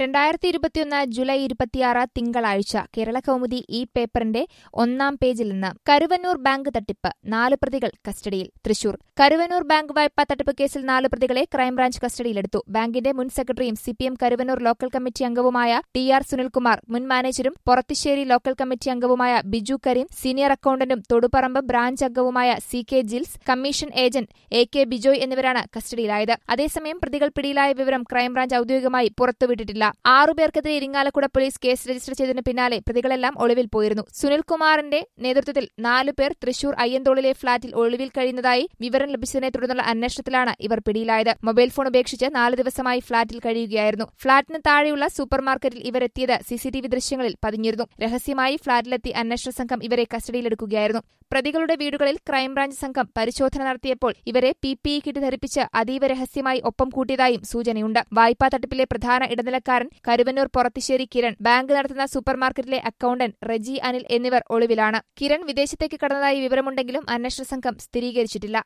രണ്ടായിരത്തി ഇരുപത്തിയൊന്ന് ജൂലൈ ഇരുപത്തിയാറ് തിങ്കളാഴ്ച കേരള കൗമുദി ഈ പേപ്പറിന്റെ ഒന്നാം പേജിൽ നിന്ന് കരുവന്നൂർ ബാങ്ക് തട്ടിപ്പ് നാല് പ്രതികൾ കസ്റ്റഡിയിൽ തൃശൂർ കരുവന്നൂർ ബാങ്ക് വായ്പാ തട്ടിപ്പ് കേസിൽ നാല് പ്രതികളെ ക്രൈംബ്രാഞ്ച് കസ്റ്റഡിയിലെടുത്തു ബാങ്കിന്റെ മുൻ സെക്രട്ടറിയും സിപിഎം കരുവന്നൂർ ലോക്കൽ കമ്മിറ്റി അംഗവുമായ ടി ആർ സുനിൽകുമാർ മുൻ മാനേജരും പൊറത്തിശ്ശേരി ലോക്കൽ കമ്മിറ്റി അംഗവുമായ ബിജു കരീം സീനിയർ അക്കൌണ്ടന്റും തൊടുപറമ്പ് ബ്രാഞ്ച് അംഗവുമായ C K Jils commission agent A K Bijoy എന്നിവരാണ് കസ്റ്റഡിയിലായത് അതേസമയം പ്രതികൾ പിടിയിലായ വിവരം ക്രൈംബ്രാഞ്ച് ഔദ്യോഗികമായി പുറത്തുവിട്ടിട്ടില്ല ആറുപേർക്കെതിരെ ഇരിങ്ങാലക്കുട പോലീസ് കേസ് രജിസ്റ്റർ ചെയ്തതിന് പിന്നാലെ പ്രതികളെല്ലാം ഒളിവിൽ പോയിരുന്നു സുനിൽകുമാറിന്റെ നേതൃത്വത്തിൽ നാലുപേർ തൃശൂർ അയ്യന്തോളിലെ ഫ്ളാറ്റിൽ ഒളിവിൽ കഴിയുന്നതായി വിവരം ലഭിച്ചതിനെ തുടർന്നുള്ള അന്വേഷണത്തിലാണ് ഇവർ പിടിയിലായത് മൊബൈൽ ഫോൺ ഉപേക്ഷിച്ച് നാല് ദിവസമായി ഫ്ളാറ്റിൽ കഴിയുകയായിരുന്നു ഫ്ളാറ്റിന് താഴെയുള്ള സൂപ്പർമാർക്കറ്റിൽ ഇവരെത്തിയത് സിസിടിവി ദൃശ്യങ്ങളിൽ പതിഞ്ഞിരുന്നു രഹസ്യമായി ഫ്ളാറ്റിലെത്തി അന്വേഷണ സംഘം ഇവരെ കസ്റ്റഡിയിലെടുക്കുകയായിരുന്നു പ്രതികളുടെ വീടുകളിൽ ക്രൈംബ്രാഞ്ച് സംഘം പരിശോധന നടത്തിയപ്പോൾ ഇവരെ പി പി ഇ കിറ്റ് ധരിപ്പിച്ച് അതീവ രഹസ്യമായി ഒപ്പം കൂട്ടിയതായും സൂചനയുണ്ട് വായ്പാ തട്ടിപ്പിലെ പ്രധാന ഇടനിലക്കാരൻ കരുവന്നൂർ പൊറത്തിശ്ശേരി കിരൺ ബാങ്ക് നടത്തുന്ന സൂപ്പർമാർക്കറ്റിലെ അക്കൌണ്ടന്റ് റെജി അനിൽ എന്നിവർ ഒളിവിലാണ് കിരൺ വിദേശത്തേക്ക് കടന്നതായി വിവരമുണ്ടെങ്കിലും അന്വേഷണ സംഘം സ്ഥിരീകരിച്ചിട്ടില്ല